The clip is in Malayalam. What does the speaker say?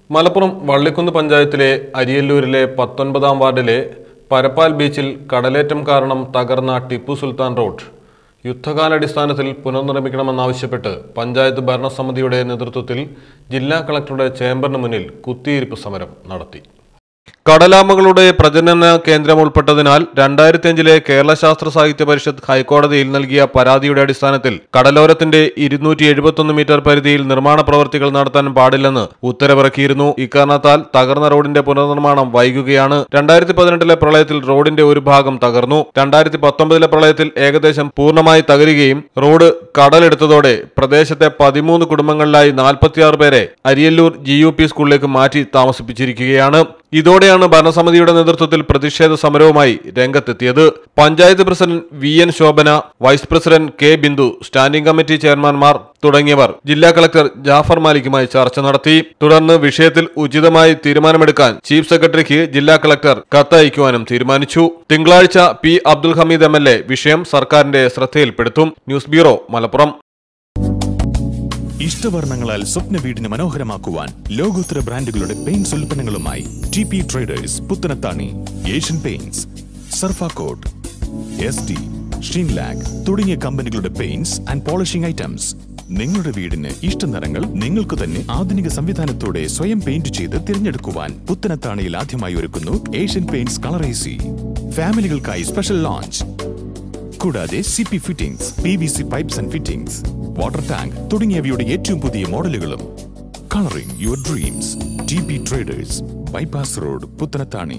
മലപ്പുറം വള്ളിക്കുന്ന് പഞ്ചായത്തിലെ അരിയല്ലൂരിലെ പത്തൊൻപതാം വാർഡിലെ പരപ്പാൽ ബീച്ചിൽ കടലേറ്റം കാരണം തകർന്ന ടിപ്പു സുൽത്താൻ റോഡ് യുദ്ധകാലാടിസ്ഥാനത്തിൽ പുനർനിർമ്മിക്കണമെന്നാവശ്യപ്പെട്ട് പഞ്ചായത്ത് ഭരണസമിതിയുടെ നേതൃത്വത്തിൽ ജില്ലാ കളക്ടറുടെ ചേംബറിന് മുന്നിൽ കുത്തിയിരിപ്പ് സമരം നടത്തി കടലാമകളുടെ പ്രജനന കേന്ദ്രം ഉൾപ്പെട്ടതിനാൽ രണ്ടായിരത്തി അഞ്ചിലെ കേരള ശാസ്ത്ര സാഹിത്യ പരിഷത്ത് ഹൈക്കോടതിയിൽ നൽകിയ പരാതിയുടെ അടിസ്ഥാനത്തിൽ കടലോരത്തിന്റെ ഇരുന്നൂറ്റി എഴുപത്തൊന്ന് മീറ്റർ പരിധിയിൽ നിർമ്മാണ പ്രവൃത്തികൾ നടത്താൻ പാടില്ലെന്ന് ഉത്തരവിറക്കിയിരുന്നു ഇക്കാരണത്താൽ തകർന്ന റോഡിന്റെ പുനർനിർമ്മാണം വൈകുകയാണ് രണ്ടായിരത്തി പതിനെട്ടിലെ പ്രളയത്തിൽ റോഡിന്റെ ഒരു ഭാഗം തകർന്നു രണ്ടായിരത്തി പത്തൊമ്പതിലെ പ്രളയത്തിൽ ഏകദേശം പൂർണ്ണമായി തകരുകയും റോഡ് കടലെടുത്തതോടെ പ്രദേശത്തെ പതിമൂന്ന് കുടുംബങ്ങളിലായി നാൽപ്പത്തിയാറ് പേരെ അരിയല്ലൂർ ജി യു പി സ്കൂളിലേക്ക് മാറ്റി താമസിപ്പിച്ചിരിക്കുകയാണ് ഇതോടെയാണ് ഭരണസമിതിയുടെ നേതൃത്വത്തിൽ പ്രതിഷേധ സമരവുമായി രംഗത്തെത്തിയത് panchayat president V N Shobhana vice president K Bindu standing committee ചെയർമാൻമാർ തുടങ്ങിയവർ ജില്ലാ കളക്ടർ ജാഫർ മാലിക്കുമായി ചർച്ച നടത്തി തുടർന്ന് വിഷയത്തിൽ ഉചിതമായി തീരുമാനമെടുക്കാൻ ചീഫ് സെക്രട്ടറിക്ക് ജില്ലാ കളക്ടർ കത്തയക്കുവാനും തീരുമാനിച്ചു തിങ്കളാഴ്ച P Abdul Hameed M L A വിഷയം സർക്കാരിന്റെ ശ്രദ്ധയിൽപ്പെടുത്തും ന്യൂസ് ബ്യൂറോ മലപ്പുറം ഇഷ്ടവർണ്ണങ്ങളാൽ സ്വപ്ന വീടിന് മനോഹരമാക്കുവാൻ ലോകോത്തര ബ്രാൻഡുകളുടെ പെയിന്റ്സ് ഉൽപ്പന്നങ്ങളുമായി T P Traders Puthanathani Asian Paints സർഫാകോട്ട് എസ് ഡി ഷീൻലാഗ് തുടങ്ങിയ കമ്പനികളുടെ പെയിന്റ്സ് ആൻഡ് പോളിഷിംഗ് ഐറ്റംസ് നിങ്ങളുടെ വീടിന് ഇഷ്ട നിറങ്ങൾ നിങ്ങൾക്ക് തന്നെ ആധുനിക സംവിധാനത്തോടെ സ്വയം പെയിന്റ് ചെയ്ത് തിരഞ്ഞെടുക്കുവാൻ പുത്തനത്താണിയിൽ ആദ്യമായി ഒരുക്കുന്നു ഏഷ്യൻ പെയിന്റ്സ് കളറേസി ഫാമിലികൾക്കായി സ്പെഷ്യൽ ലോഞ്ച് കൂടാതെ C P fittings P V C pipes and fittings water tank തുടങ്ങിയവയുടെ ഏറ്റവും പുതിയ മോഡലുകളും colouring your dreams T P Traders bypass road Puthanathani